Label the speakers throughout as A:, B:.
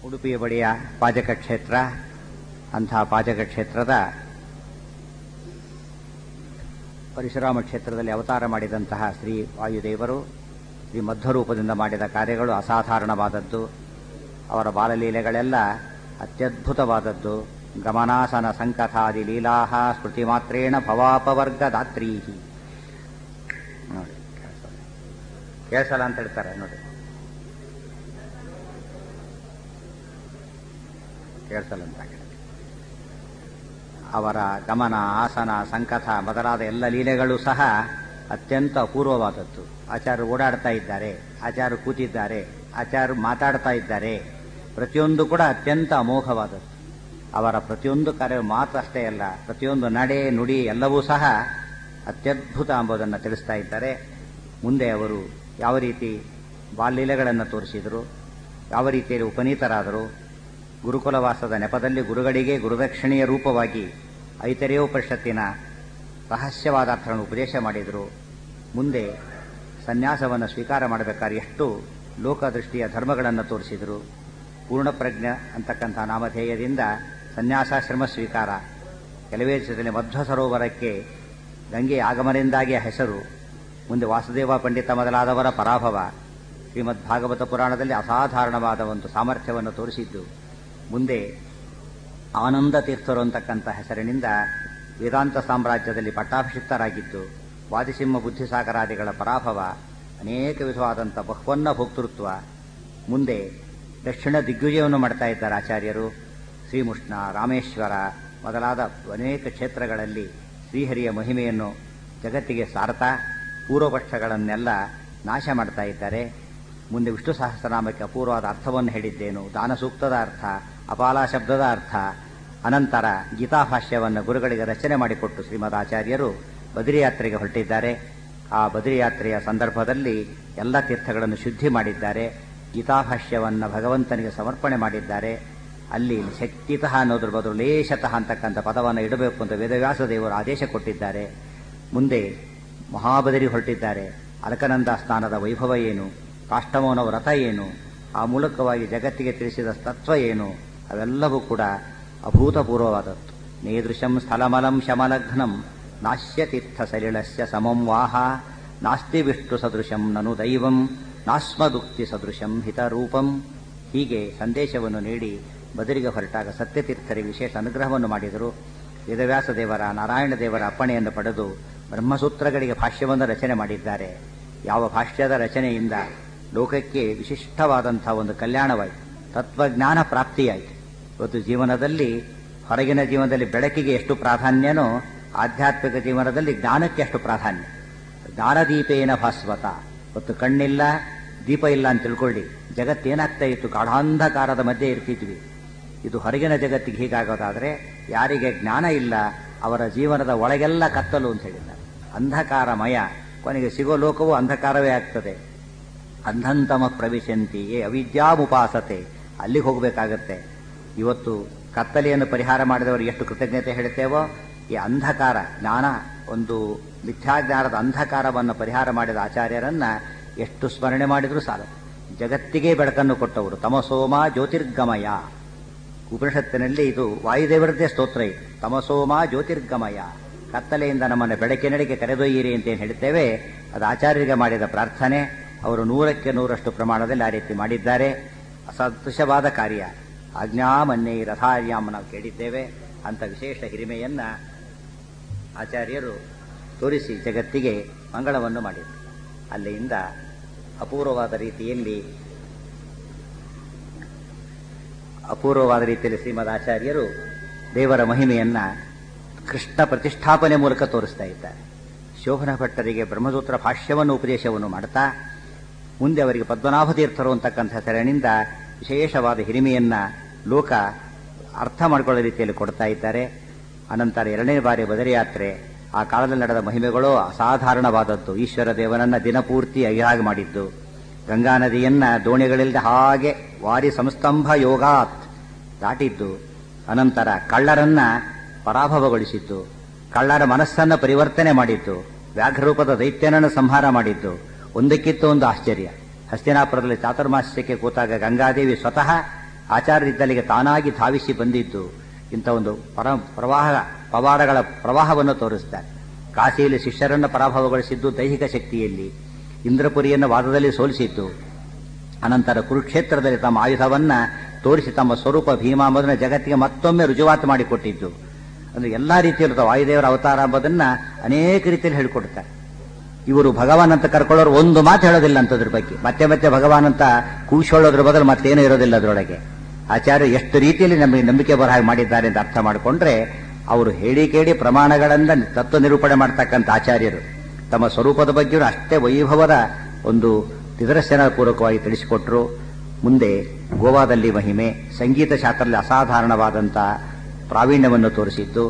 A: ಉಡುಪಿಯ ಬಳಿಯ ಪಾಜಕ ಕ್ಷೇತ್ರ ಅಂತಹ ಪಾಜಕ ಕ್ಷೇತ್ರದ ಪರಶುರಾಮ ಕ್ಷೇತ್ರದಲ್ಲಿ ಅವತಾರ ಮಾಡಿದಂತಹ ಶ್ರೀ ವಾಯುದೇವರು ಶ್ರೀ ಮಧ್ವರೂಪದಿಂದ ಮಾಡಿದ ಕಾರ್ಯಗಳು ಅಸಾಧಾರಣವಾದದ್ದು ಅವರ ಬಾಲಲೀಲೆಗಳೆಲ್ಲ ಅತ್ಯದ್ಭುತವಾದದ್ದು ಗಮನಾಸನ ಸಂಕಥಾದಿ ಲೀಲಾ ಸ್ಮೃತಿ ಮಾತ್ರೇಣ ಭವಾಪವರ್ಗದಾತ್ರೀ ನೋಡಿ ಕೇಳಿಸಲ್ಲ ಅಂತ ಹೇಳ್ತಾರೆ ನೋಡಿ ಕೇಳಿಸಲ್ಲ ಅಂತ ಹೇಳಿ ಅವರ ಗಮನ ಆಸನ ಸಂಕಥ ಮೊದಲಾದ ಎಲ್ಲ ಲೀಲೆಗಳು ಸಹ ಅತ್ಯಂತ ಅಪೂರ್ವವಾದದ್ದು ಆಚಾರ್ಯರು ಓಡಾಡ್ತಾ ಇದ್ದಾರೆ ಆಚಾರ್ಯರು ಕೂತಿದ್ದಾರೆ ಆಚಾರ್ಯರು ಮಾತಾಡ್ತಾ ಇದ್ದಾರೆ ಪ್ರತಿಯೊಂದು ಕೂಡ ಅತ್ಯಂತ ಅಮೋಘವಾದದ್ದು ಅವರ ಪ್ರತಿಯೊಂದು ಕಾರ್ಯ ಮಾತು ಅಷ್ಟೇ ಅಲ್ಲ ಪ್ರತಿಯೊಂದು ನಡೆ ನುಡಿ ಎಲ್ಲವೂ ಸಹ ಅತ್ಯದ್ಭುತ ಎಂಬುದನ್ನು ತಿಳಿಸ್ತಾ ಇದ್ದಾರೆ ಮುಂದೆ ಅವರು ಯಾವ ರೀತಿ ಬಾಲ್ಯಲೆಗಳನ್ನು ತೋರಿಸಿದರು ಯಾವ ರೀತಿಯಲ್ಲಿ ಉಪನೀತರಾದರು ಗುರುಕುಲವಾಸದ ನೆಪದಲ್ಲಿ ಗುರುಗಳಿಗೆ ಗುರುದಕ್ಷಿಣೆಯ ರೂಪವಾಗಿ ಐತರೇಯೋಪನಿಷತ್ತಿನ ರಹಸ್ಯವಾದ ಅರ್ಥಗಳನ್ನು ಉಪದೇಶ ಮಾಡಿದರು ಮುಂದೆ ಸನ್ಯಾಸವನ್ನು ಸ್ವೀಕಾರ ಮಾಡಬೇಕಾದ್ರೆ ಎಷ್ಟು ಲೋಕದೃಷ್ಟಿಯ ಧರ್ಮಗಳನ್ನು ತೋರಿಸಿದರು ಪೂರ್ಣಪ್ರಜ್ಞ ಅಂತಕ್ಕಂಥ ನಾಮಧೇಯದಿಂದ ಸನ್ಯಾಸಾಶ್ರಮ ಸ್ವೀಕಾರ ಕೆಲವೇ ದಿವಸದಲ್ಲಿ ಮಧ್ವ ಸರೋವರಕ್ಕೆ ಗಂಗೆ ಆಗಮನದಿಂದಾಗಿ ಹೆಸರು ಮುಂದೆ ವಾಸುದೇವ ಪಂಡಿತ ಮೊದಲಾದವರ ಪರಾಭವ ಶ್ರೀಮದ್ ಭಾಗವತ ಪುರಾಣದಲ್ಲಿ ಅಸಾಧಾರಣವಾದ ಒಂದು ಸಾಮರ್ಥ್ಯವನ್ನು ತೋರಿಸಿದ್ದು ಮುಂದೆ ಆನಂದ ತೀರ್ಥರು ಅಂತಕ್ಕಂಥ ಹೆಸರಿನಿಂದ ವೇದಾಂತ ಸಾಮ್ರಾಜ್ಯದಲ್ಲಿ ಪಟ್ಟಾಭಿಷಿಕ್ತರಾಗಿದ್ದು ವಾದಿಸಿಂಹ ಬುದ್ಧಿಸಾಗರಾದಿಗಳ ಪರಾಭವ ಅನೇಕ ವಿಧವಾದಂಥ ಬಹ್ವನ್ನ ಭೋಕ್ತೃತ್ವ ಮುಂದೆ ದಕ್ಷಿಣ ದಿಗ್ವಿಜಯವನ್ನು ಮಾಡ್ತಾ ಇದ್ದಾರೆ ಆಚಾರ್ಯರು ಶ್ರೀಮುಷ್ಣ ರಾಮೇಶ್ವರ ಮೊದಲಾದ ಅನೇಕ ಕ್ಷೇತ್ರಗಳಲ್ಲಿ ಶ್ರೀಹರಿಯ ಮಹಿಮೆಯನ್ನು ಜಗತ್ತಿಗೆ ಸಾರ್ತಾ ಪೂರ್ವಪಕ್ಷಗಳನ್ನೆಲ್ಲ ನಾಶ ಮಾಡ್ತಾ ಇದ್ದಾರೆ ಮುಂದೆ ವಿಷ್ಣು ಸಹಸ್ರನಾಮಕ್ಕೆ ಅಪೂರ್ವವಾದ ಅರ್ಥವನ್ನು ಹೇಳಿದ್ದೇನು ದಾನ ಸೂಕ್ತದ ಅರ್ಥ ಅಪಾಲ ಶಬ್ದದ ಅರ್ಥ ಅನಂತರ ಗೀತಾಭಾಷ್ಯವನ್ನು ಗುರುಗಳಿಗೆ ರಚನೆ ಮಾಡಿಕೊಟ್ಟು ಶ್ರೀಮದ್ ಆಚಾರ್ಯರು ಬದ್ರಿ ಯಾತ್ರೆಗೆ ಹೊರಟಿದ್ದಾರೆ ಆ ಬದ್ರಿ ಯಾತ್ರೆಯ ಸಂದರ್ಭದಲ್ಲಿ ಎಲ್ಲ ತೀರ್ಥಗಳನ್ನು ಶುದ್ಧಿ ಮಾಡಿದ್ದಾರೆ ಗೀತಾಭಾಷ್ಯವನ್ನು ಭಗವಂತನಿಗೆ ಸಮರ್ಪಣೆ ಮಾಡಿದ್ದಾರೆ ಅಲ್ಲಿ ಶಕ್ತಿತಃ ಅನ್ನೋದ್ರ ಬದಲು ಲೇಷತಃ ಅಂತಕ್ಕಂಥ ಪದವನ್ನು ಇಡಬೇಕು ಅಂತ ವೇದವ್ಯಾಸ ದೇವರು ಆದೇಶ ಕೊಟ್ಟಿದ್ದಾರೆ ಮುಂದೆ ಮಹಾಬದರಿ ಹೊರಟಿದ್ದಾರೆ ಅಲಕನಂದ ಸ್ನಾನದ ವೈಭವ ಏನು ಕಾಷ್ಟಮೋನ ವ್ರತ ಏನು ಆ ಮೂಲಕವಾಗಿ ಜಗತ್ತಿಗೆ ತಿಳಿಸಿದ ತತ್ವ ಏನು ಅವೆಲ್ಲವೂ ಕೂಡ ಅಭೂತಪೂರ್ವವಾದದ್ದು ನೇದೃಶಂ ಸ್ಥಳಮಲಂ ಶಮಲಘ್ನಂ ನಾಶ್ಯತೀರ್ಥ ಸಲಿಳಸ್ಯ ಸಮಂ ವಾಹ ನಾಸ್ತಿ ವಿಷ್ಣು ಸದೃಶಂ ನನು ದೈವಂ ನಾಸ್ಮದುಕ್ತಿ ಸದೃಶಂ ಹಿತರೂಪಂ ಹೀಗೆ ಸಂದೇಶವನ್ನು ನೀಡಿ ಬದರಿಗೆ ಹೊರಟಾಗ ಸತ್ಯತೀರ್ಥರಿಗೆ ವಿಶೇಷ ಅನುಗ್ರಹವನ್ನು ಮಾಡಿದರು ವೇದವ್ಯಾಸ ದೇವರ ನಾರಾಯಣ ದೇವರ ಅಪ್ಪಣೆಯನ್ನು ಪಡೆದು ಬ್ರಹ್ಮಸೂತ್ರಗಳಿಗೆ ಭಾಷ್ಯವನ್ನು ರಚನೆ ಮಾಡಿದ್ದಾರೆ ಯಾವ ಭಾಷ್ಯದ ರಚನೆಯಿಂದ ಲೋಕಕ್ಕೆ ವಿಶಿಷ್ಟವಾದಂಥ ಒಂದು ಕಲ್ಯಾಣವಾಯಿತು ತತ್ವಜ್ಞಾನ ಪ್ರಾಪ್ತಿಯಾಯಿತು ಇವತ್ತು ಜೀವನದಲ್ಲಿ ಹೊರಗಿನ ಜೀವನದಲ್ಲಿ ಬೆಳಕಿಗೆ ಎಷ್ಟು ಪ್ರಾಧಾನ್ಯನೋ ಆಧ್ಯಾತ್ಮಿಕ ಜೀವನದಲ್ಲಿ ಜ್ಞಾನಕ್ಕೆ ಅಷ್ಟು ಪ್ರಾಧಾನ್ಯ ಜ್ಞಾನದೀಪೇನ ಭಾಸ್ವತ ಇವತ್ತು ಕಣ್ಣಿಲ್ಲ ದೀಪ ಇಲ್ಲ ಅಂತ ತಿಳ್ಕೊಳ್ಳಿ ಜಗತ್ತೇನಾಗ್ತಾ ಇತ್ತು ಗಾಢಾಂಧಕಾರದ ಮಧ್ಯೆ ಇರ್ತಿದ್ವಿ ಇದು ಹೊರಗಿನ ಜಗತ್ತಿಗೆ ಹೀಗಾಗೋದಾದರೆ ಯಾರಿಗೆ ಜ್ಞಾನ ಇಲ್ಲ ಅವರ ಜೀವನದ ಒಳಗೆಲ್ಲ ಕತ್ತಲು ಅಂತ ಹೇಳಿದ್ದಾರೆ ಅಂಧಕಾರಮಯ ಕೊನೆಗೆ ಸಿಗೋ ಲೋಕವು ಅಂಧಕಾರವೇ ಆಗ್ತದೆ ಅಂಧಂತಮ ಪ್ರವೇಶಂತಿ ಏ ಅವಿದ್ಯಾಮುಪಾಸತೆ ಅಲ್ಲಿಗೆ ಹೋಗಬೇಕಾಗತ್ತೆ ಇವತ್ತು ಕತ್ತಲೆಯನ್ನು ಪರಿಹಾರ ಮಾಡಿದವರು ಎಷ್ಟು ಕೃತಜ್ಞತೆ ಹೇಳ್ತೇವೋ ಈ ಅಂಧಕಾರ ಜ್ಞಾನ ಒಂದು ಮಿಥ್ಯಾಜ್ಞಾನದ ಅಂಧಕಾರವನ್ನು ಪರಿಹಾರ ಮಾಡಿದ ಆಚಾರ್ಯರನ್ನ ಎಷ್ಟು ಸ್ಮರಣೆ ಮಾಡಿದರೂ ಸಾಲ ಜಗತ್ತಿಗೆ ಬೆಳಕನ್ನು ಕೊಟ್ಟವರು ತಮಸೋಮ ಜ್ಯೋತಿರ್ಗಮಯ ಉಪನಿಷತ್ತಿನಲ್ಲಿ ಇದು ವಾಯುದೇವರದ್ದೇ ಸ್ತೋತ್ರ ಇದು ತಮಸೋಮ ಜ್ಯೋತಿರ್ಗಮಯ ಕತ್ತಲೆಯಿಂದ ನಮ್ಮನ್ನು ಬೆಳಕಿನಡೆಗೆ ಕರೆದೊಯ್ಯಿರಿ ಅಂತ ಏನು ಹೇಳ್ತೇವೆ ಅದು ಆಚಾರ್ಯರಿಗೆ ಮಾಡಿದ ಪ್ರಾರ್ಥನೆ ಅವರು ನೂರಕ್ಕೆ ನೂರಷ್ಟು ಪ್ರಮಾಣದಲ್ಲಿ ಆ ರೀತಿ ಮಾಡಿದ್ದಾರೆ ಅಸದೃಶವಾದ ಕಾರ್ಯ ಆಜ್ಞಾಮನ್ಯೈ ರಥಾರ್ಯಾಮ್ ನಾವು ಕೇಳಿದ್ದೇವೆ ಅಂತ ವಿಶೇಷ ಹಿರಿಮೆಯನ್ನ ಆಚಾರ್ಯರು ತೋರಿಸಿ ಜಗತ್ತಿಗೆ ಮಂಗಳವನ್ನು ಮಾಡಿದರು ಅಲ್ಲಿಂದ ಅಪೂರ್ವವಾದ ರೀತಿಯಲ್ಲಿ ಅಪೂರ್ವವಾದ ರೀತಿಯಲ್ಲಿ ಶ್ರೀಮದ್ ಆಚಾರ್ಯರು ದೇವರ ಮಹಿಮೆಯನ್ನ ಕೃಷ್ಣ ಪ್ರತಿಷ್ಠಾಪನೆ ಮೂಲಕ ತೋರಿಸ್ತಾ ಇದ್ದಾರೆ ಶೋಭನ ಭಟ್ಟರಿಗೆ ಬ್ರಹ್ಮಸೂತ್ರ ಭಾಷ್ಯವನ್ನು ಉಪದೇಶವನ್ನು ಮಾಡ್ತಾ ಮುಂದೆ ಅವರಿಗೆ ಪದ್ಮನಾಭ ತೀರ್ಥರು ಅಂತಕ್ಕಂಥ ಹೆಸರಿನಿಂದ ವಿಶೇಷವಾದ ಹಿರಿಮೆಯನ್ನ ಲೋಕ ಅರ್ಥ ಮಾಡಿಕೊಳ್ಳೋ ರೀತಿಯಲ್ಲಿ ಕೊಡ್ತಾ ಇದ್ದಾರೆ ಅನಂತರ ಎರಡನೇ ಬಾರಿ ಬದರಿಯಾತ್ರೆ ಆ ಕಾಲದಲ್ಲಿ ನಡೆದ ಮಹಿಮೆಗಳು ಅಸಾಧಾರಣವಾದದ್ದು ಈಶ್ವರ ದೇವನನ್ನ ದಿನಪೂರ್ತಿ ಅಯ್ಯಾಗಿ ಮಾಡಿದ್ದು ಗಂಗಾ ನದಿಯನ್ನ ದೋಣಿಗಳಿಲ್ಲದೆ ಹಾಗೆ ವಾರಿ ಸಂಸ್ತಂಭ ಯೋಗಾತ್ ದಾಟಿದ್ದು ಅನಂತರ ಕಳ್ಳರನ್ನ ಪರಾಭವಗೊಳಿಸಿದ್ದು ಕಳ್ಳರ ಮನಸ್ಸನ್ನು ಪರಿವರ್ತನೆ ಮಾಡಿದ್ದು ವ್ಯಾಘ್ರರೂಪದ ದೈತ್ಯನನ್ನು ಸಂಹಾರ ಮಾಡಿದ್ದು ಒಂದಕ್ಕಿಂತ ಒಂದು ಆಶ್ಚರ್ಯ ಹಸ್ತಿನಾಪುರದಲ್ಲಿ ಚಾತುರ್ಮಾಸ್ಯಕ್ಕೆ ಕೂತಾಗ ಗಂಗಾದೇವಿ ಸ್ವತಃ ಆಚಾರ್ಯರಿದ್ದಲ್ಲಿಗೆ ತಾನಾಗಿ ಧಾವಿಸಿ ಬಂದಿದ್ದು ಇಂಥ ಒಂದು ಪರ ಪ್ರವಾಹ ಪವಾಡಗಳ ಪ್ರವಾಹವನ್ನು ತೋರಿಸ್ತಾರೆ ಕಾಶಿಯಲ್ಲಿ ಶಿಷ್ಯರನ್ನು ಪರಾಭವಗೊಳಿಸಿದ್ದು ದೈಹಿಕ ಶಕ್ತಿಯಲ್ಲಿ ಇಂದ್ರಪುರಿಯನ್ನು ವಾದದಲ್ಲಿ ಸೋಲಿಸಿದ್ದು ಅನಂತರ ಕುರುಕ್ಷೇತ್ರದಲ್ಲಿ ತಮ್ಮ ಆಯುಧವನ್ನ ತೋರಿಸಿ ತಮ್ಮ ಸ್ವರೂಪ ಭೀಮಾಂಬದನ್ನ ಜಗತ್ತಿಗೆ ಮತ್ತೊಮ್ಮೆ ರುಜುವಾತು ಮಾಡಿಕೊಟ್ಟಿದ್ದು ಅಂದ್ರೆ ಎಲ್ಲಾ ರೀತಿಯಲ್ಲಿ ವಾಯುದೇವರ ಅವತಾರ ಎಂಬುದನ್ನ ಅನೇಕ ರೀತಿಯಲ್ಲಿ ಹೇಳಿಕೊಡ್ತಾರೆ ಇವರು ಭಗವಾನ್ ಅಂತ ಕರ್ಕೊಳ್ಳೋರು ಒಂದು ಮಾತು ಹೇಳೋದಿಲ್ಲ ಅಂತದ್ರ ಬಗ್ಗೆ ಮತ್ತೆ ಮತ್ತೆ ಭಗವಾನ್ ಅಂತ ಕೂಶೋಳೋದ್ರ ಬದಲು ಮತ್ತೇನೂ ಇರೋದಿಲ್ಲ ಅದರೊಳಗೆ ಆಚಾರ್ಯ ಎಷ್ಟು ರೀತಿಯಲ್ಲಿ ನಮಗೆ ನಂಬಿಕೆ ಬರಹ ಮಾಡಿದ್ದಾರೆ ಅಂತ ಅರ್ಥ ಮಾಡಿಕೊಂಡ್ರೆ ಅವರು ಹೇಳಿ ಕೇಳಿ ಪ್ರಮಾಣಗಳನ್ನ ತತ್ವ ನಿರೂಪಣೆ ಮಾಡ್ತಕ್ಕಂಥ ಆಚಾರ್ಯರು ತಮ್ಮ ಸ್ವರೂಪದ ಬಗ್ಗೆಯೂ ಅಷ್ಟೇ ವೈಭವದ ಒಂದು ನಿದರ್ಶನ ಪೂರ್ವಕವಾಗಿ ತಿಳಿಸಿಕೊಟ್ರು ಮುಂದೆ ಗೋವಾದಲ್ಲಿ ಮಹಿಮೆ ಸಂಗೀತ ಶಾಸ್ತ್ರದಲ್ಲಿ ಅಸಾಧಾರಣವಾದಂಥ ಪ್ರಾವೀಣ್ಯವನ್ನು ತೋರಿಸಿದ್ದು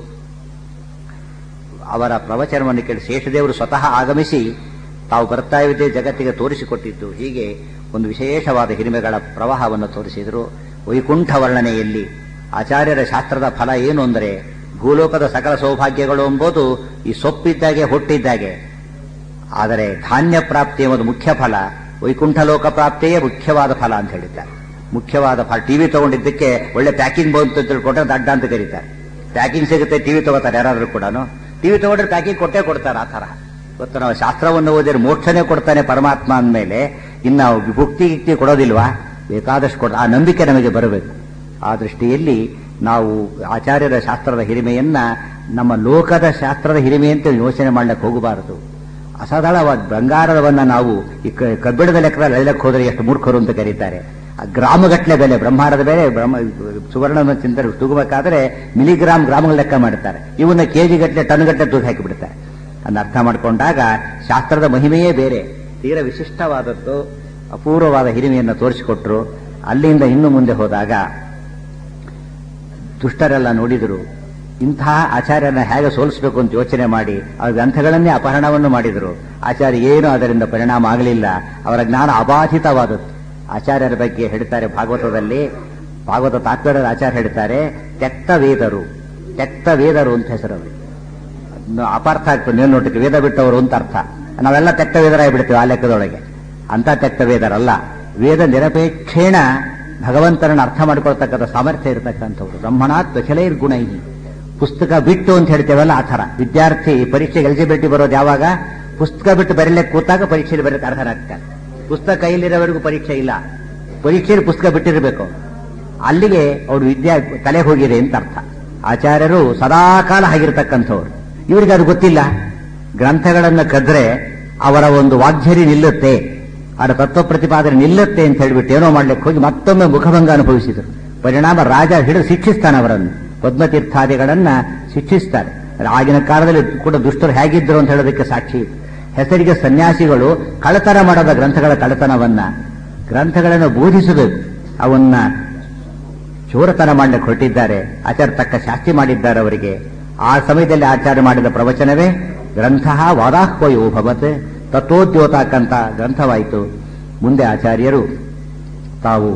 A: ಅವರ ಪ್ರವಚನವನ್ನು ಕೇಳಿ ಶೇಷದೇವರು ಸ್ವತಃ ಆಗಮಿಸಿ ತಾವು ಬರ್ತಾ ಇದ್ದೇ ಜಗತ್ತಿಗೆ ತೋರಿಸಿಕೊಟ್ಟಿದ್ದು ಹೀಗೆ ಒಂದು ವಿಶೇಷವಾದ ಹಿರಿಮೆಗಳ ಪ್ರವಾಹವನ್ನು ತೋರಿಸಿದರು ವೈಕುಂಠ ವರ್ಣನೆಯಲ್ಲಿ ಆಚಾರ್ಯರ ಶಾಸ್ತ್ರದ ಫಲ ಏನು ಅಂದರೆ ಭೂಲೋಕದ ಸಕಲ ಸೌಭಾಗ್ಯಗಳು ಎಂಬುದು ಈ ಸೊಪ್ಪಿದ್ದಾಗೆ ಹೊಟ್ಟಿದ್ದಾಗೆ ಆದರೆ ಧಾನ್ಯ ಪ್ರಾಪ್ತಿ ಎಂಬುದು ಮುಖ್ಯ ಫಲ ವೈಕುಂಠ ಲೋಕ ಪ್ರಾಪ್ತಿಯೇ ಮುಖ್ಯವಾದ ಫಲ ಅಂತ ಹೇಳಿದ್ದಾರೆ ಮುಖ್ಯವಾದ ಫಲ ಟಿವಿ ತಗೊಂಡಿದ್ದಕ್ಕೆ ಒಳ್ಳೆ ಪ್ಯಾಕಿಂಗ್ ಬಂತು ಅಂತ ತಿಳ್ಕೊಂಡ್ರೆ ದಡ್ಡ ಅಂತ ಕರೀತಾರೆ ಪ್ಯಾಕಿಂಗ್ ಸಿಗುತ್ತೆ ಟಿವಿ ತಗೋತಾರೆ ಯಾರಾದ್ರೂ ಕೂಡ ಟಿವಿ ತಗೊಂಡ್ರೆ ಪ್ಯಾಕಿಂಗ್ ಕೊಟ್ಟೇ ಕೊಡ್ತಾರೆ ಆ ತರ ಇವತ್ತು ನಾವು ಶಾಸ್ತ್ರವನ್ನು ಓದಿದ್ರೆ ಮೋಕ್ಷನೇ ಕೊಡ್ತಾನೆ ಪರಮಾತ್ಮ ಅಂದಮೇಲೆ ಇನ್ನು ಭುಕ್ತಿ ಗಿಕ್ತಿ ಕೊಡೋದಿಲ್ವಾ ಬೇಕಾದಷ್ಟು ಕೊಡ ಆ ನಂಬಿಕೆ ನಮಗೆ ಬರಬೇಕು ಆ ದೃಷ್ಟಿಯಲ್ಲಿ ನಾವು ಆಚಾರ್ಯರ ಶಾಸ್ತ್ರದ ಹಿರಿಮೆಯನ್ನ ನಮ್ಮ ಲೋಕದ ಶಾಸ್ತ್ರದ ಹಿರಿಮೆ ಅಂತ ಯೋಚನೆ ಮಾಡ್ಲಿಕ್ಕೆ ಹೋಗಬಾರದು ಅಸಾಧಾರಣವಾದ ಬಂಗಾರವನ್ನ ನಾವು ಈ ಕ- ಕಬ್ಬಿಣದ ಲೆಕ್ಕದಲ್ಲಿ ಅಳೆಯಕ್ಕೆ ಹೋದರೆ ಎಷ್ಟು ಮೂರ್ಖರು ಅಂತ ಕರೀತಾರೆ ಆ ಗ್ರಾಮಗಟ್ಟಲೆ ಬೆಲೆ ಬ್ರಹ್ಮಾಂಡದ ಬೆಲೆ ಬ್ರಹ್ಮ ಸುವರ್ಣನ ಚಿಂತನೆ ತೂಗಬೇಕಾದ್ರೆ ಮಿಲಿಗ್ರಾಮ್ ಗ್ರಾಮಗಳ ಲೆಕ್ಕ ಮಾಡ್ತಾರೆ ಇವನ್ನ ಕೆಜಿ ಗಟ್ಟಲೆ ಟನ್ ಗಟ್ಟಲೆ ತೂಗಿ ಹಾಕಿಬಿಡ್ತಾರೆ ಅದನ್ನ ಅರ್ಥ ಮಾಡಿಕೊಂಡಾಗ ಶಾಸ್ತ್ರದ ಮಹಿಮೆಯೇ ಬೇರೆ ತೀರ ವಿಶಿಷ್ಟವಾದದ್ದು ಅಪೂರ್ವವಾದ ಹಿರಿಮೆಯನ್ನು ತೋರಿಸಿಕೊಟ್ರು ಅಲ್ಲಿಂದ ಇನ್ನು ಮುಂದೆ ಹೋದಾಗ ದುಷ್ಟರೆಲ್ಲ ನೋಡಿದರು ಇಂತಹ ಆಚಾರ್ಯನ ಹೇಗೆ ಸೋಲಿಸಬೇಕು ಅಂತ ಯೋಚನೆ ಮಾಡಿ ಆ ಗ್ರಂಥಗಳನ್ನೇ ಅಪಹರಣವನ್ನು ಮಾಡಿದರು ಆಚಾರ್ಯ ಏನು ಅದರಿಂದ ಪರಿಣಾಮ ಆಗಲಿಲ್ಲ ಅವರ ಜ್ಞಾನ ಅಬಾಧಿತವಾದದ್ದು ಆಚಾರ್ಯರ ಬಗ್ಗೆ ಹೇಳ್ತಾರೆ ಭಾಗವತದಲ್ಲಿ ಭಾಗವತ ತಾತ್ಪರ್ಯದ ಆಚಾರ್ಯ ಹೇಳ್ತಾರೆ ತೆಕ್ತ ವೇದರು ತೆಕ್ತ ವೇದರು ಅಂತ ಹೆಸರು ಅವ್ರಿಗೆ. ನ- ಅಪಾರ್ಥ ಆಗ್ತದೆ ಮೇಲ್ನೋಟಕ್ಕೆ ವೇದ ಬಿಟ್ಟವರು ಅಂತ ಅರ್ಥ ನಾವೆಲ್ಲ ತೆಕ್ತ ವೇದರಾಗಿ ಬಿಡ್ತೀವಿ ಆ ಲೆಕ್ಕದೊಳಗೆ ಅಂತ ತೆಕ್ತ ವೇದರಲ್ಲ ವೇದ ನಿರಪೇಕ್ಷೇಣ ಭಗವಂತನನ್ನು ಅರ್ಥ ಮಾಡ್ಕೊಳ್ತಕ್ಕಂಥ ಸಾಮರ್ಥ್ಯ ಇರತಕ್ಕಂಥವ್ರು ಬ್ರಹ್ಮಣಾತ್ ತ್ವಚಲೈರ್ ಗುಣೈ ಪುಸ್ತಕ ಬಿಟ್ಟು ಅಂತ ಹೇಳ್ತೇವಲ್ಲ ಆ ಥರ ವಿದ್ಯಾರ್ಥಿ ಪರೀಕ್ಷೆಗೆ ಎಲಿಜಿಬಿಲಿಟಿ ಬರೋದು ಯಾವಾಗ ಪುಸ್ತಕ ಬಿಟ್ಟು ಬರೀಲಿಕ್ಕೆ ಕೂತಾಗ ಪರೀಕ್ಷೆಯಲ್ಲಿ ಬರೀಕ್ಕೆ ಅರ್ಹರಾಗ್ತಾರೆ ಪುಸ್ತಕ ಕೈಲಿರೋವರೆಗೂ ಪರೀಕ್ಷೆ ಇಲ್ಲ ಪರೀಕ್ಷೆಯಲ್ಲಿ ಪುಸ್ತಕ ಬಿಟ್ಟಿರಬೇಕು ಅಲ್ಲಿಗೆ ಅವ್ರು ವಿದ್ಯಾ ತಲೆ ಹೋಗಿದೆ ಅಂತ ಅರ್ಥ ಆಚಾರ್ಯರು ಸದಾಕಾಲ ಆಗಿರ್ತಕ್ಕಂಥವ್ರು ಇವರಿಗೆ ಅದು ಗೊತ್ತಿಲ್ಲ ಗ್ರಂಥಗಳನ್ನು ಕದ್ರೆ ಅವರ ಒಂದು ವಾಗ್ಝರಿ ನಿಲ್ಲುತ್ತೆ ಅವರ ತತ್ವ ಪ್ರತಿಪಾದನೆ ನಿಲ್ಲುತ್ತೆ ಅಂತ ಹೇಳ್ಬಿಟ್ಟು ಏನೋ ಮಾಡ್ಲಿಕ್ಕೆ ಹೋಗಿ ಮತ್ತೊಮ್ಮೆ ಮುಖಭಂಗ ಅನುಭವಿಸಿದರು ಪರಿಣಾಮ ರಾಜ ಹಿಡಿದು ಶಿಕ್ಷಿಸ್ತಾನೆ ಅವರನ್ನು ಪದ್ಮತೀರ್ಥಾದಿಗಳನ್ನ ಶಿಕ್ಷಿಸ್ತಾರೆ ಆಗಿನ ಕಾಲದಲ್ಲಿ ಕೂಡ ದುಷ್ಟರು ಹೇಗಿದ್ರು ಅಂತ ಹೇಳೋದಕ್ಕೆ ಸಾಕ್ಷಿ ಇದೆ. ಹೆಸರಿಗೆ ಸನ್ಯಾಸಿಗಳು ಕಳತನ ಮಾಡದ ಗ್ರಂಥಗಳ ಕಳತನವನ್ನ ಗ್ರಂಥಗಳನ್ನು ಬೋಧಿಸಬೇಕು ಅವನ್ನ ಚೋರತನ ಮಾಡಲಿಕ್ಕೆ ಹೊರಟಿದ್ದಾರೆ ಆಚಾರ್ಯ ತಕ್ಕ ಶಾಸ್ತಿ ಮಾಡಿದ್ದಾರೆ ಅವರಿಗೆ ಆ ಸಮಯದಲ್ಲಿ ಆಚಾರ್ಯ ಮಾಡಿದ ಪ್ರವಚನವೇ ಗ್ರಂಥ ವಾದಾಹ್ವಯೋ ಭವತ್ ತತ್ವೋದ್ಯೋತಕ್ಕಂತ ಗ್ರಂಥವಾಯಿತು ಮುಂದೆ ಆಚಾರ್ಯರು ತಾವು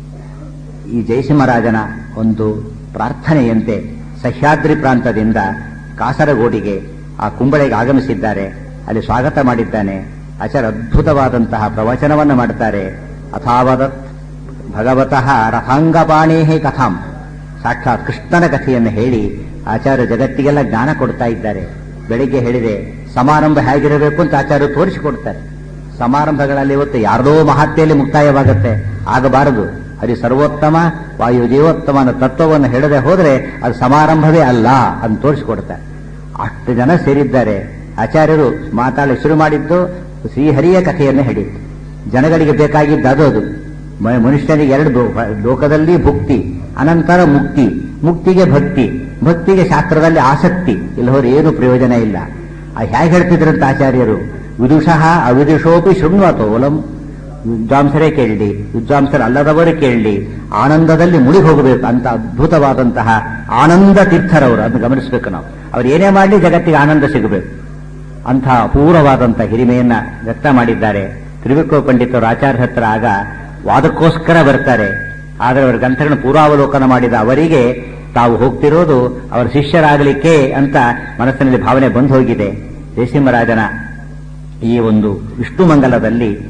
A: ಈ ಜಯಸಿಂಹರಾಜನ ಒಂದು ಪ್ರಾರ್ಥನೆಯಂತೆ ಸಹ್ಯಾದ್ರಿ ಪ್ರಾಂತದಿಂದ ಕಾಸರಗೋಡಿಗೆ ಆ ಕುಂಬಳೆಗೆ ಆಗಮಿಸಿದ್ದಾರೆ ಅಲ್ಲಿ ಸ್ವಾಗತ ಮಾಡಿದ್ದಾನೆ ಆಚಾರ್ಯ ಅದ್ಭುತವಾದಂತಹ ಪ್ರವಚನವನ್ನು ಮಾಡ್ತಾರೆ ಅಥಾವದತ್ ಭಗವತಃ ರಥಾಂಗಪಾಣೇಹೇ ಕಥಾಂ ಸಾಕ್ಷಾತ್ ಕೃಷ್ಣನ ಕಥೆಯನ್ನು ಹೇಳಿ ಆಚಾರ್ಯ ಜಗತ್ತಿಗೆಲ್ಲ ಜ್ಞಾನ ಕೊಡ್ತಾ ಇದ್ದಾರೆ ಬೆಳಿಗ್ಗೆ ಹೇಳಿದೆ ಸಮಾರಂಭ ಹೇಗಿರಬೇಕು ಅಂತ ಆಚಾರ್ಯ ತೋರಿಸಿಕೊಡ್ತಾರೆ ಸಮಾರಂಭಗಳಲ್ಲಿ ಇವತ್ತು ಯಾರ್ದೋ ಮಹತ್ಯೆಯಲ್ಲಿ ಮುಕ್ತಾಯವಾಗುತ್ತೆ ಆಗಬಾರದು ಹರಿ ಸರ್ವೋತ್ತಮ ವಾಯು ಜೀವೋತ್ತಮ ಅನ್ನೋ ತತ್ವವನ್ನು ಹೇಳದೆ ಹೋದ್ರೆ ಅದು ಸಮಾರಂಭವೇ ಅಲ್ಲ ಅಂತ ತೋರಿಸಿಕೊಡ್ತಾರೆ ಅಷ್ಟು ಜನ ಸೇರಿದ್ದಾರೆ ಆಚಾರ್ಯರು ಮಾತಾಡಲು ಶುರು ಮಾಡಿದ್ದು ಶ್ರೀಹರಿಯ ಕಥೆಯನ್ನು ಹೇಳಿದ್ದು ಜನಗಳಿಗೆ ಬೇಕಾಗಿದ್ದು ಅದು ಅದು ಮ- ಮನುಷ್ಯನಿಗೆ ಎರಡು ಲೋ- ಲೋಕದಲ್ಲಿ ಭುಕ್ತಿ ಅನಂತರ ಮುಕ್ತಿ ಮುಕ್ತಿಗೆ ಭಕ್ತಿ ಭಕ್ತಿಗೆ ಶಾಸ್ತ್ರದಲ್ಲಿ ಆಸಕ್ತಿ ಇಲ್ಲವರು ಏನು ಪ್ರಯೋಜನ ಇಲ್ಲ ಆ ಹೇಗೆ ಹೇಳ್ತಿದ್ರಂತ ಆಚಾರ್ಯರು ವಿದುಷಃ ಅವಿದುಷೋಪಿ ಶೃಣ್ವತೋಲಂ ವಿದ್ವಾಂಸರೇ ಕೇಳಲಿ ವಿದ್ವಾಂಸರು ಅಲ್ಲದವರು ಕೇಳಲಿ ಆನಂದದಲ್ಲಿ ಮುಳುಗಿ ಹೋಗಬೇಕು ಅಂತ ಅದ್ಭುತವಾದಂತಹ ಆನಂದ ತೀರ್ಥರವರು ಅದನ್ನು ಗಮನಿಸಬೇಕು ನಾವು ಅವ್ರು ಏನೇ ಮಾಡಲಿ ಜಗತ್ತಿಗೆ ಆನಂದ ಸಿಗಬೇಕು ಅಂಥ ಅಪೂರ್ವವಾದಂಥ ಹಿರಿಮೆಯನ್ನ ವ್ಯಕ್ತ ಮಾಡಿದ್ದಾರೆ ತ್ರಿವಿಕ್ರ ಪಂಡಿತರು ಆಚಾರ್ಯ ಹತ್ರ ಆಗ ವಾದಕ್ಕೋಸ್ಕರ ಬರ್ತಾರೆ ಆದರೆ ಅವರ ಗ್ರಂಥಗಳನ್ನು ಪೂರ್ವಾವಲೋಕನ ಮಾಡಿದ ಅವರಿಗೆ ತಾವು ಹೋಗ್ತಿರೋದು ಅವರ ಶಿಷ್ಯರಾಗಲಿಕ್ಕೆ ಅಂತ ಮನಸ್ಸಿನಲ್ಲಿ ಭಾವನೆ ಬಂದು ಹೋಗಿದೆ ಜಯಸಿಂಹರಾಜನ ಈ ಒಂದು ವಿಷ್ಣು ಮಂಗಲದಲ್ಲಿ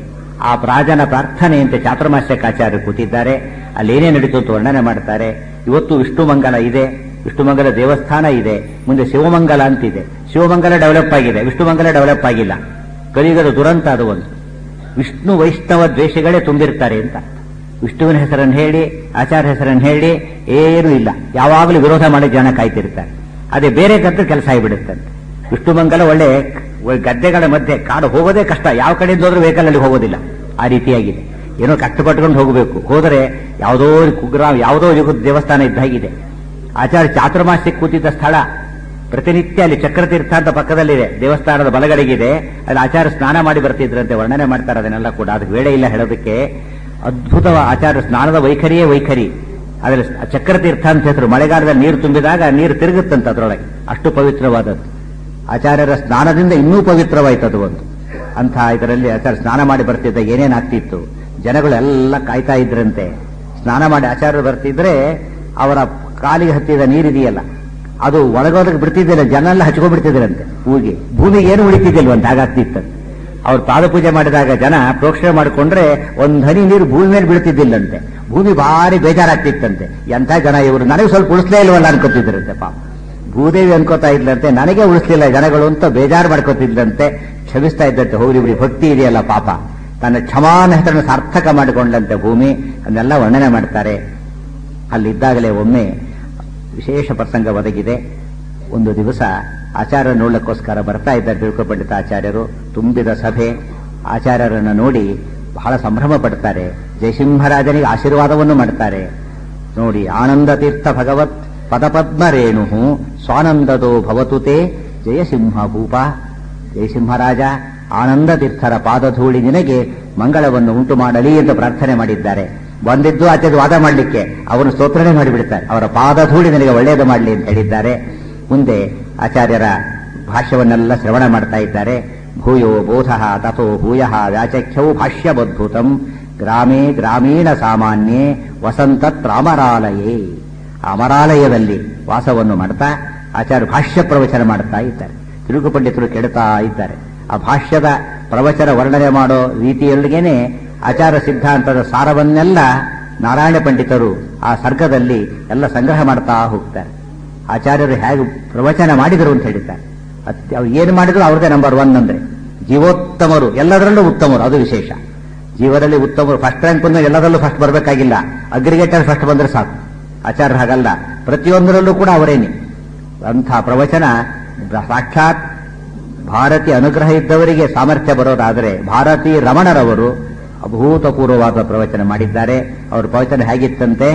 A: ಆ ರಾಜನ ಪ್ರಾರ್ಥನೆಯಂತೆ ಚಾತುರ್ಮಾಸ್ಯಕಾಚಾರ್ಯರು ಕೂತಿದ್ದಾರೆ ಅಲ್ಲಿ ಏನೇ ನಡೀತು ಅಂತ ವರ್ಣನೆ ಮಾಡ್ತಾರೆ ಇವತ್ತು ವಿಷ್ಣುಮಂಗಲ ಇದೆ ವಿಷ್ಣುಮಂಗಲ ದೇವಸ್ಥಾನ ಇದೆ ಮುಂದೆ ಶಿವಮಂಗಲ ಅಂತಿದೆ ಶಿವಮಂಗಲ ಡೆವಲಪ್ ಆಗಿದೆ ವಿಷ್ಣುಮಂಗಲ ಡೆವಲಪ್ ಆಗಿಲ್ಲ ಕಲಿಯುಗದ ದುರಂತ ಅದು ಒಂದು ವಿಷ್ಣು ವೈಷ್ಣವ ದ್ವೇಷಗಳೇ ತುಂಬಿರ್ತಾರೆ ಅಂತ ವಿಷ್ಣುವಿನ ಹೆಸರನ್ನು ಹೇಳಿ ಆಚಾರ್ಯ ಹೆಸರನ್ನು ಹೇಳಿ ಏನೂ ಇಲ್ಲ ಯಾವಾಗಲೂ ವಿರೋಧ ಮಾಡಿ ಜನ ಕಾಯ್ತಿರ್ತಾರೆ ಅದೇ ಬೇರೆ ಗದ್ದೆ ಕೆಲಸ ಆಗಿಬಿಡುತ್ತಂತೆ ವಿಷ್ಣುಮಂಗಲ ಒಳ್ಳೆ ಗದ್ದೆಗಳ ಮಧ್ಯೆ ಕಾಡು ಹೋಗೋದೇ ಕಷ್ಟ ಯಾವ ಕಡೆಯಿಂದ ಹೋದ್ರೂ ವೆಹಿಕಲ್ ಅಲ್ಲಿ ಹೋಗೋದಿಲ್ಲ ಆ ರೀತಿಯಾಗಿದೆ ಏನೋ ಕಷ್ಟಪಟ್ಕೊಂಡು ಹೋಗಬೇಕು ಹೋದರೆ ಯಾವುದೋ ಕುಗ್ರಾಮ್ ಯಾವುದೋ ಯುಗದ ದೇವಸ್ಥಾನ ಇದ್ದಾಗಿದೆ ಆಚಾರ್ಯ ಚಾತುರ್ಮಾಸ್ಯಕ್ಕೆ ಕೂತಿದ್ದ ಸ್ಥಳ ಪ್ರತಿನಿತ್ಯ ಅಲ್ಲಿ ಚಕ್ರತೀರ್ಥ ಅಂತ ಪಕ್ಕದಲ್ಲಿದೆ ದೇವಸ್ಥಾನದ ಬಲಗಡೆಗಿದೆ ಅಲ್ಲಿ ಆಚಾರ್ಯ ಸ್ನಾನ ಮಾಡಿ ಬರ್ತಿದ್ರಂತೆ ವರ್ಣನೆ ಮಾಡ್ತಾರೆ ಅದನ್ನೆಲ್ಲ ಕೂಡ ಅದಕ್ಕೆ ವೇಳೆ ಇಲ್ಲ ಹೇಳೋದಕ್ಕೆ ಅದ್ಭುತ ಆಚಾರ್ಯ ಸ್ನಾನದ ವೈಖರಿಯೇ ವೈಖರಿ ಅದರಲ್ಲಿ ಚಕ್ರತೀರ್ಥ ಅಂತ ಹೆಸರು ಮಳೆಗಾಲದಲ್ಲಿ ನೀರು ತುಂಬಿದಾಗ ನೀರು ತಿರುಗುತ್ತಂತ ಅದರೊಳಗೆ ಅಷ್ಟು ಪವಿತ್ರವಾದದ್ದು ಆಚಾರ್ಯರ ಸ್ನಾನದಿಂದ ಇನ್ನೂ ಪವಿತ್ರವಾಯ್ತು ಅದು ಒಂದು ಅಂಥ ಇದರಲ್ಲಿ ಆಚಾರ್ಯ ಸ್ನಾನ ಮಾಡಿ ಬರ್ತಿದ್ದ ಏನೇನಾಗ್ತಿತ್ತು ಜನಗಳೆಲ್ಲ ಕಾಯ್ತಾ ಇದ್ರಂತೆ ಸ್ನಾನ ಮಾಡಿ ಆಚಾರ್ಯರು ಬರ್ತಿದ್ರೆ ಅವರ ಕಾಲಿಗೆ ಹತ್ತಿದ ನೀರಿದೆಯಲ್ಲ ಅದು ಒಳಗೋದಕ್ಕೆ ಬಿಡ್ತಿದ್ದಿಲ್ಲ ಜನ ಎಲ್ಲ ಹಚ್ಕೊಂಡ್ಬಿಡ್ತಿದ್ರಂತೆ ಹೂಗೆ ಭೂಮಿಗೆ ಏನು ಉಳಿತಿದ್ದಿಲ್ವಂತ ಹಾಗಾಗ್ತಿತ್ತು ಅವ್ರು ಪಾದ ಪೂಜೆ ಮಾಡಿದಾಗ ಜನ ಪ್ರೋಕ್ಷಣೆ ಮಾಡಿಕೊಂಡ್ರೆ ಒಂದ್ ಹನಿ ನೀರು ಭೂಮಿ ಮೇಲೆ ಬೀಳ್ತಿದ್ದಿಲ್ಲಂತೆ ಭೂಮಿ ಭಾರಿ ಬೇಜಾರಾಗ್ತಿತ್ತಂತೆ ಎಂಥ ಜನ ಇವರು ನನಗೆ ಸ್ವಲ್ಪ ಉಳಿಸ್ಲೇ ಇಲ್ವಲ್ಲ ಅನ್ಕೋತಿದ್ರಂತೆ ಪಾಪ ಭೂದೇವಿ ಅನ್ಕೋತಾ ಇದ್ಲಂತೆ ನನಗೆ ಉಳಿಸ್ಲಿಲ್ಲ ಜನಗಳು ಅಂತ ಬೇಜಾರು ಮಾಡ್ಕೋತಿದ್ದಂತೆ ಕ್ಷಮಿಸ್ತಾ ಇದ್ದಂತೆ ಹೋಗ್ಲಿ ಬಿಡಿ ಭಕ್ತಿ ಇದೆಯಲ್ಲ ಪಾಪ ತನ್ನ ಕ್ಷಮಾನ ಹೆಸರನ್ನು ಸಾರ್ಥಕ ಮಾಡಿಕೊಂಡಂತೆ ಭೂಮಿ ಅದನ್ನೆಲ್ಲ ವರ್ಣನೆ ಮಾಡ್ತಾರೆ ಅಲ್ಲಿದ್ದಾಗಲೇ ಒಮ್ಮೆ ವಿಶೇಷ ಪ್ರಸಂಗ ಒದಗಿದೆ ಒಂದು ದಿವಸ ಆಚಾರ್ಯ ನೋಡ್ಲಿಕ್ಕೋಸ್ಕರ ಬರ್ತಾ ಇದ್ದಾರೆ ತಿಳ್ಕೊಪಂಡಿತ ಆಚಾರ್ಯರು ತುಂಬಿದ ಸಭೆ ಆಚಾರ್ಯರನ್ನು ನೋಡಿ ಬಹಳ ಸಂಭ್ರಮ ಪಡ್ತಾರೆ ಜಯಸಿಂಹರಾಜನಿಗೆ ಆಶೀರ್ವಾದವನ್ನು ಮಾಡ್ತಾರೆ ನೋಡಿ ಆನಂದ ತೀರ್ಥ ಭಗವತ್ ಪದಪದ್ಮ ರೇಣು ಸ್ವಾನಂದದೋ ಭವತುತೆ ಜಯಸಿಂಹ ಭೂಪ ಜಯಸಿಂಹರಾಜ ಆನಂದ ತೀರ್ಥರ ಪಾದಧೂಳಿ ನಿನಗೆ ಮಂಗಳವನ್ನು ಉಂಟು ಮಾಡಲಿ ಎಂದು ಪ್ರಾರ್ಥನೆ ಮಾಡಿದ್ದಾರೆ ಬಂದಿದ್ದು ಆಚೆದು ವಾದ ಮಾಡಲಿಕ್ಕೆ ಅವನು ಸ್ತೋತ್ರನೆ ಮಾಡಿಬಿಡ್ತಾರೆ ಅವರ ಪಾದಧೂಳಿ ನನಗೆ ಒಳ್ಳೆಯದು ಮಾಡಲಿ ಅಂತ ಹೇಳಿದ್ದಾರೆ ಮುಂದೆ ಆಚಾರ್ಯರ ಭಾಷ್ಯವನ್ನೆಲ್ಲ ಶ್ರವಣ ಮಾಡ್ತಾ ಇದ್ದಾರೆ ಭೂಯೋ ಬೋಧ ತಥೋ ಭೂಯ ವ್ಯಾಚಖ್ಯೌ ಭಾಷ್ಯಬದ್ಭುತಂ ಗ್ರಾಮೇ ಗ್ರಾಮೀಣ ಸಾಮಾನ್ಯೇ ವಸಂತತ್ ರಾಮರಾಲಯೇ ಅಮರಾಲಯದಲ್ಲಿ ವಾಸವನ್ನು ಮಾಡ್ತಾ ಆಚಾರ್ಯ ಭಾಷ್ಯ ಪ್ರವಚನ ಮಾಡ್ತಾ ಇದ್ದಾರೆ ತಿರುಗು ಪಂಡಿತರು ಕೆಡ್ತಾ ಇದ್ದಾರೆ ಆ ಭಾಷ್ಯದ ಪ್ರವಚನ ವರ್ಣನೆ ಮಾಡೋ ರೀತಿಯೊಳಗೇನೆ ಆಚಾರ ಸಿದ್ಧಾಂತದ ಸಾರವನ್ನೆಲ್ಲ ನಾರಾಯಣ ಪಂಡಿತರು ಆ ಸರ್ಗದಲ್ಲಿ ಎಲ್ಲ ಸಂಗ್ರಹ ಮಾಡ್ತಾ ಹೋಗ್ತಾರೆ ಆಚಾರ್ಯರು ಹೇಗೆ ಪ್ರವಚನ ಮಾಡಿದರು ಅಂತ ಹೇಳಿದ್ದಾರೆ ಅತ್- ಅವ್ರು ಏನು ಮಾಡಿದ್ರು ಅವ್ರದೇ ನಂಬರ್ ಒನ್ ಅಂದ್ರೆ ಜೀವೋತ್ತಮರು ಎಲ್ಲದರಲ್ಲೂ ಉತ್ತಮರು ಅದು ವಿಶೇಷ ಜೀವದಲ್ಲಿ ಉತ್ತಮರು ಫಸ್ಟ್ ರ್ಯಾಂಕ್ ಬಂದ್ರೆ ಎಲ್ಲದರಲ್ಲೂ ಫಸ್ಟ್ ಬರಬೇಕಾಗಿಲ್ಲ ಅಗ್ರಿಗೇಟರ್ ಫಸ್ಟ್ ಬಂದ್ರೆ ಸಾಕು ಆಚಾರ್ಯ ಹಾಗಲ್ಲ ಪ್ರತಿಯೊಂದರಲ್ಲೂ ಕೂಡ ಅವರೇನೆ ಅಂಥ ಪ್ರವಚನ ಸಾಕ್ಷಾತ್ ಭಾರತಿ ಅನುಗ್ರಹ ಇದ್ದವರಿಗೆ ಸಾಮರ್ಥ್ಯ ಬರೋದಾದರೆ ಭಾರತಿ ರಮಣರವರು ಅಭೂತಪೂರ್ವವಾದ ಪ್ರವಚನ ಮಾಡಿದ್ದಾರೆ ಅವರ ಪ್ರವಚನ ಹೇಗಿತ್ತಂತೆ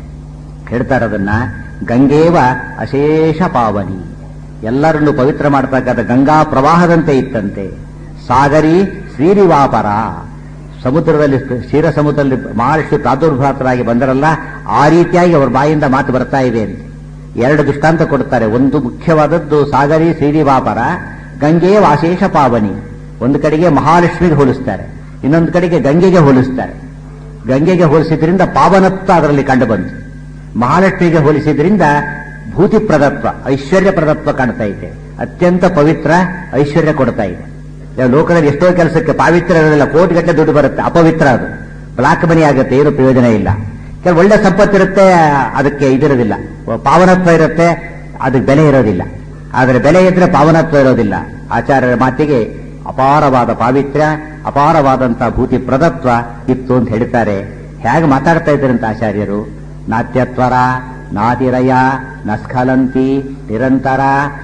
A: ಹೇಳ್ತಾರೆ ಅದನ್ನ ಗಂಗೇವ ಅಶೇಷ ಪಾವನಿ ಎಲ್ಲರನ್ನು ಪವಿತ್ರ ಮಾಡತಕ್ಕಂಥ ಗಂಗಾ ಪ್ರವಾಹದಂತೆ ಇತ್ತಂತೆ ಸಾಗರಿ ಶ್ರೀರಿವಾಪರ ಸಮುದ್ರದಲ್ಲಿ ಕ್ಷೀರ ಸಮುದ್ರದಲ್ಲಿ ಮಹರ್ಷಿ ಪ್ರಾದುರ್ಭಾತರಾಗಿ ಬಂದರಲ್ಲ ಆ ರೀತಿಯಾಗಿ ಅವರ ಬಾಯಿಂದ ಮಾತು ಬರ್ತಾ ಇದೆ ಅಂತ ಎರಡು ದೃಷ್ಟಾಂತ ಕೊಡ್ತಾರೆ ಒಂದು ಮುಖ್ಯವಾದದ್ದು ಸಾಗರಿ ಶ್ರೀರಿವಾಪರ ಗಂಗೆ ವಾಶೇಷ ಪಾವನಿ ಒಂದು ಕಡೆಗೆ ಮಹಾಲಕ್ಷ್ಮಿಗೆ ಹೋಲಿಸ್ತಾರೆ ಇನ್ನೊಂದು ಕಡೆಗೆ ಗಂಗೆಗೆ ಹೋಲಿಸ್ತಾರೆ ಗಂಗೆಗೆ ಹೋಲಿಸಿದ್ರಿಂದ ಪಾವನತ್ವ ಅದರಲ್ಲಿ ಕಂಡು ಬಂತು ಮಹಾಲಕ್ಷ್ಮಿಗೆ ಹೋಲಿಸಿದ್ರಿಂದ ಭೂತಿ ಪ್ರದತ್ವ ಐಶ್ವರ್ಯ ಪ್ರದತ್ವ ಕಾಣ್ತಾ ಇದೆ ಅತ್ಯಂತ ಪವಿತ್ರ ಐಶ್ವರ್ಯ ಕೊಡ್ತಾ ಇದೆ ಈಗ ಲೋಕದಲ್ಲಿ ಎಷ್ಟೋ ಕೆಲಸಕ್ಕೆ ಪಾವಿತ್ರ ಇರೋದಿಲ್ಲ ಕೋಟಿಗಟ್ಟಲೆ ದುಡ್ಡು ಬರುತ್ತೆ ಅಪವಿತ್ರ ಅದು ಬ್ಲಾಕ್ ಮನಿ ಆಗುತ್ತೆ ಏನು ಪ್ರಯೋಜನ ಇಲ್ಲ ಕೆಲವು ಒಳ್ಳೆ ಸಂಪತ್ತಿರುತ್ತೆ ಅದಕ್ಕೆ ಇದಿರೋದಿಲ್ಲ ಪಾವನತ್ವ ಇರುತ್ತೆ ಅದಕ್ಕೆ ಬೆಲೆ ಇರೋದಿಲ್ಲ ಆದರೆ ಬೆಲೆ ಇದ್ರೆ ಪಾವನತ್ವ ಇರೋದಿಲ್ಲ ಆಚಾರ್ಯರ ಮಾತಿಗೆ ಅಪಾರವಾದ ಪಾವಿತ್ರ್ಯ ಅಪಾರವಾದಂತ ಭೂತಿ ಪ್ರದತ್ವ ಇತ್ತು ಅಂತ ಹೇಳ್ತಾರೆ ಹೇಗೆ ಮಾತಾಡ್ತಾ ಇದ್ದಾರಂತ ಆಚಾರ್ಯರು ನಾಟ್ಯತ್ವರ ನಾತಿರಯ ನಸ್ಖಲಂತಿ ನಿರಂತರ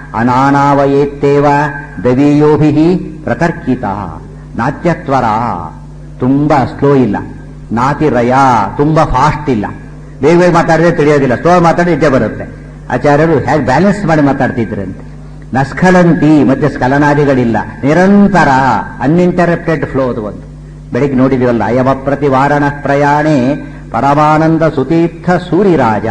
A: ಅನಾನಾವಯೇತ್ತೇವ ದವೀಯೋಭಿ ಪ್ರತರ್ಕಿತ ನಾಟ್ಯತ್ವರ ತುಂಬಾ ಸ್ಲೋ ಇಲ್ಲ ನಾತಿರಯ ತುಂಬಾ ಫಾಸ್ಟ್ ಇಲ್ಲ ಬೇಗ ಬೇಗ ಮಾತಾಡಿದ್ರೆ ತಿಳಿಯೋದಿಲ್ಲ ಸ್ಲೋ ಮಾತಾಡಿದ್ರೆ ನಿದ್ದೆ ಬರುತ್ತೆ ಆಚಾರ್ಯರು ಹೇಗೆ ಬ್ಯಾಲೆನ್ಸ್ ಮಾಡಿ ಮಾತಾಡ್ತಿದ್ರಂತೆ ನಸ್ಖಲಂತಿ ಮತ್ತೆ ಸ್ಖಲನಾದಿಗಳಿಲ್ಲ ನಿರಂತರ ಅನ್ಇಂಟರಪ್ಟೆಡ್ ಫ್ಲೋ ಅದು ಒಂದು ಬೆಳಿಗ್ಗೆ ನೋಡಿದಿವಲ್ಲ ಅಯಮ ಪ್ರತಿವಾರಣ ಪ್ರಯಾಣೆ ಪರಮಾನಂದ ಸುತೀರ್ಥ ಸೂರಿರಾಜ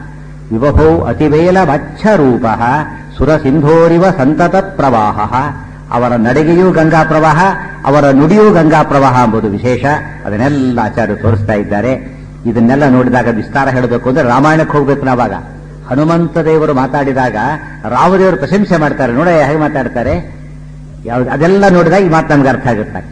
A: ವಿವಭೌ ಅತಿವೇಲ ಮಚ್ಛರೂಪ ಸುರಸಿಂಧೋರಿವ ಸಂತತ ಪ್ರವಾಹ ಅವರ ನಡಿಗೆಯೂ ಗಂಗಾ ಪ್ರವಾಹ ಅವರ ನುಡಿಯೂ ಗಂಗಾ ಪ್ರವಾಹ ಎಂಬುದು ವಿಶೇಷ ಅದನ್ನೆಲ್ಲ ಆಚಾರ್ಯರು ತೋರಿಸ್ತಾ ಇದ್ದಾರೆ ಇದನ್ನೆಲ್ಲ ನೋಡಿದಾಗ ವಿಸ್ತಾರ ಹೇಳಬೇಕು ಅಂದ್ರೆ ರಾಮಾಯಣಕ್ಕೆ ಹೋಗ್ಬೇಕು ನಾವಾಗ ಹನುಮಂತ ದೇವರು ಮಾತಾಡಿದಾಗ ರಾಮದೇವರು ಪ್ರಶಂಸೆ ಮಾಡ್ತಾರೆ ನೋಡ ಹೇಗೆ ಮಾತಾಡ್ತಾರೆ ಯಾವ್ದು ಅದೆಲ್ಲ ನೋಡಿದಾಗ ಈ ಮಾತು ನಮ್ಗೆ ಅರ್ಥ ಆಗುತ್ತೆ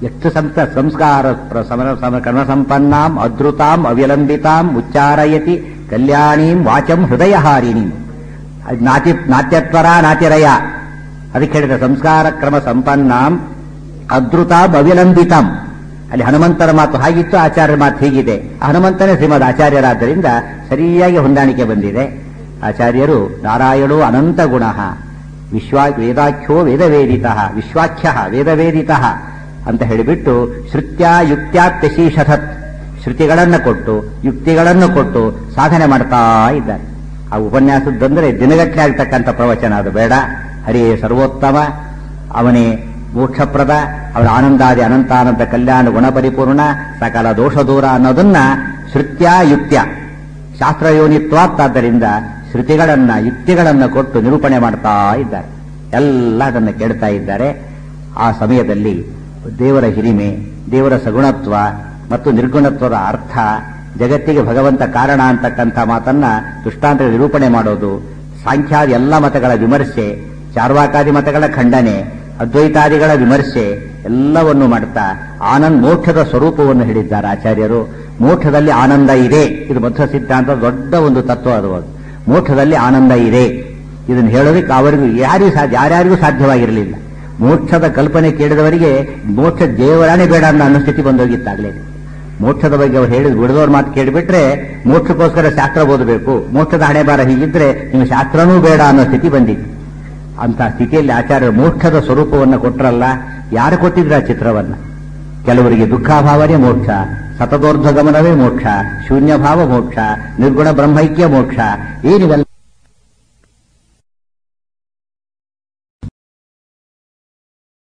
A: ಎಷ್ಟು ಸಂತ ಸಂಸ್ಕಾರ ಪ್ರ- ಸಮರ ಸಮ ಕರ್ಮ ಸಂಪನ್ನಾಂ ಅದ್ರುತಾಂ ಅವಿಲಂಬಿತಾಂ ಉಚ್ಚಾರಯತಿ ಕಲ್ಯಾಣೀಂ ವಾಚಂ ಹೃದಯಹಾರಿಣೀಂ ಅದ್ ನಾತಿ ನಾಟ್ಯತ್ವರ ನಾತಿರಯ ಅದಕ್ಕೆ ಹೇಳಿದ ಸಂಸ್ಕಾರ ಕ್ರಮ ಸಂಪನ್ನಾಂ ಅದ್ರುತಾಂ ಅವಿಲಂಬಿತಾಂ ಅಲ್ಲಿ ಹನುಮಂತರ ಮಾತು ಹಾಗಿತ್ತು ಆಚಾರ್ಯರ ಮಾತು ಹೀಗಿದೆ ಆ ಹನುಮಂತನೇ ಶ್ರೀಮದ್ ಆಚಾರ್ಯರಾದ್ದರಿಂದ ಸರಿಯಾಗಿ ಹೊಂದಾಣಿಕೆ ಬಂದಿದೆ ಆಚಾರ್ಯರು ನಾರಾಯಣೋ ಅನಂತ ಗುಣ ವಿಶ್ವಾ ವೇದಾಖ್ಯೋ ವೇದವೇದಿತ ವಿಶ್ವಾಖ್ಯ ವೇದವೇದಿತ ಅಂತ ಹೇಳಿಬಿಟ್ಟು ಶ್ರುತ್ಯ ಯುಕ್ತ್ಯಾತ್ಯಶೀಷಥತ್ ಶ್ರುತಿಗಳನ್ನು ಕೊಟ್ಟು ಯುಕ್ತಿಗಳನ್ನು ಕೊಟ್ಟು ಸಾಧನೆ ಮಾಡ್ತಾ ಇದ್ದಾರೆ ಆ ಉಪನ್ಯಾಸದಂದ್ರೆ ದಿನಗಟ್ಟಲೆ ಆಗ್ತಕ್ಕಂಥ ಪ್ರವಚನ ಅದು ಬೇಡ ಹರಿಯೇ ಸರ್ವೋತ್ತಮ ಅವನೇ ಮೋಕ್ಷಪ್ರದ ಅವರ ಆನಂದಾದಿ ಅನಂತಾನಂದ ಕಲ್ಯಾಣ ಗುಣಪರಿಪೂರ್ಣ ಸಕಲ ದೋಷ ದೂರ ಅನ್ನೋದನ್ನ ಶ್ರುತ್ಯ ಯುಕ್ತ್ಯ ಶಾಸ್ತ್ರಯೋನಿತ್ವಾತ್ತಾದ್ದರಿಂದ ಶ್ರುತಿಗಳನ್ನ ಯುಕ್ತಿಗಳನ್ನ ಕೊಟ್ಟು ನಿರೂಪಣೆ ಮಾಡ್ತಾ ಇದ್ದಾರೆ ಎಲ್ಲ ಅದನ್ನು ಕೇಳ್ತಾ ಇದ್ದಾರೆ ಆ ಸಮಯದಲ್ಲಿ ದೇವರ ಹಿರಿಮೆ ದೇವರ ಸಗುಣತ್ವ ಮತ್ತು ನಿರ್ಗುಣತ್ವದ ಅರ್ಥ ಜಗತ್ತಿಗೆ ಭಗವಂತ ಕಾರಣ ಅಂತಕ್ಕಂಥ ಮಾತನ್ನ ದೃಷ್ಟಾಂತ ನಿರೂಪಣೆ ಮಾಡೋದು ಸಾಂಖ್ಯಾದಿ ಎಲ್ಲ ಮತಗಳ ವಿಮರ್ಶೆ ಚಾರ್ವಾಕಾದಿ ಮತಗಳ ಖಂಡನೆ ಅದ್ವೈತಾದಿಗಳ ವಿಮರ್ಶೆ ಎಲ್ಲವನ್ನು ಮಾಡ್ತಾ ಆನಂದ್ ಮೋಕ್ಷದ ಸ್ವರೂಪವನ್ನು ಹೇಳಿದ್ದಾರೆ ಆಚಾರ್ಯರು ಮೋಕ್ಷದಲ್ಲಿ ಆನಂದ ಇದೆ ಇದು ಮಧ್ವ ಸಿದ್ಧಾಂತ ದೊಡ್ಡ ಒಂದು ತತ್ವ ಅದು ಅದು. ಮೋಕ್ಷದಲ್ಲಿ ಆನಂದ ಇದೆ ಇದನ್ನು ಹೇಳೋದಕ್ಕೆ ಅವರಿಗೂ ಯಾರಿಗೂ ಸಾಧ್ಯ ಯಾರ್ಯಾರಿಗೂ ಸಾಧ್ಯವಾಗಿರಲಿಲ್ಲ ಮೋಕ್ಷದ ಕಲ್ಪನೆ ಕೇಳಿದವರಿಗೆ ಮೋಕ್ಷ ದೇವರಾನೇ ಬೇಡ ಅನ್ನೋ ಅನ್ನೋ ಸ್ಥಿತಿ ಬಂದೋಗಿತ್ತಾಗಲೇ ಮೋಕ್ಷದ ಬಗ್ಗೆ ಅವ್ರು ಹೇಳಿದ್ ಬಿಡದವ್ರ ಮಾತು ಕೇಳಿಬಿಟ್ರೆ ಮೋಕ್ಷಕ್ಕೋಸ್ಕರ ಶಾಸ್ತ್ರ ಓದಬೇಕು ಮೋಕ್ಷದ ಹಣೆ ಬಾರ ಹೀಗಿದ್ರೆ ನಿಮ್ಗೆ ಶಾಸ್ತ್ರನೂ ಬೇಡ ಅನ್ನೋ ಸ್ಥಿತಿ ಬಂದಿತ್ತು ಅಂತ ಸ್ಥಿತಿಯಲ್ಲಿ ಆಚಾರ್ಯರು ಮೋಕ್ಷದ ಸ್ವರೂಪವನ್ನು ಕೊಟ್ರಲ್ಲ ಯಾರು ಕೊಟ್ಟಿದ್ರ ಆ ಚಿತ್ರವನ್ನ ಕೆಲವರಿಗೆ ದುಃಖಾಭಾವನೇ ಮೋಕ್ಷ ಸತತೋರ್ಧ್ವಗಮನವೇ ಮೋಕ್ಷ ಶೂನ್ಯ ಭಾವ ಮೋಕ್ಷ ನಿರ್ಗುಣ ಬ್ರಹ್ಮೈಕ್ಯ ಮೋಕ್ಷ ಏನಿವೆಲ್ಲ